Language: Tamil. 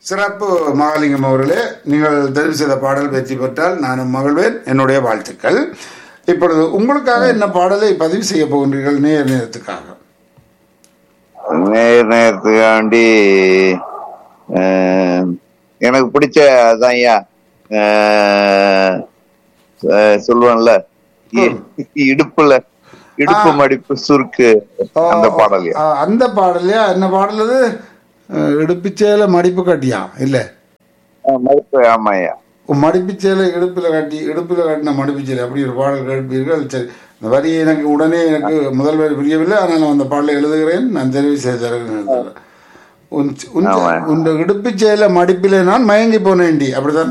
சிறப்பு மகாலிங்கம் அவர்களே நீங்கள் தெரிவு செய்த பாடல் வெற்றி பெற்றால் நானும் மகிழ்வேன் என்னுடைய வாழ்த்துக்கள் இப்பொழுது உங்களுக்காக என்ன பாடலை பதிவு செய்ய போகின்றீர்கள் நேர் நேரத்துக்காக நேர் நேரத்துக்காண்டி அஹ், எனக்கு பிடிச்ச அதான் ஐயா அஹ், அஹ், சொல்லுவேன்ல இ- இடுப்புல இடுப்பு மடிப்பு சுருக்கு அந்த பாடல் ஆ, அந்த பாடலையா என்ன பாடல் அது அஹ், இடுப்புச்சேல மடிப்பு கட்டியா இல்ல மடிப்பு ஆமாய்யா மடிப்புச்சேலை இடுப்புல கட்டி இடுப்புல கட்டின மடிப்புச்சேலை அப்படி ஒரு பாடல் கேட்பீர்கள் சரி இந்த வரி எனக்கு உடனே எனக்கு முதல் வரி புரியவில்லை ஆனால் நான் அந்த பாடலை எழுதுகிறேன் நான் தெரிவு செய்து தருகிறேன் உன் உன் ஆமா. உன் இடுப்புச்சேல மடிப்பிலே நான் மயங்கி போனேன்டி அப்படிதான்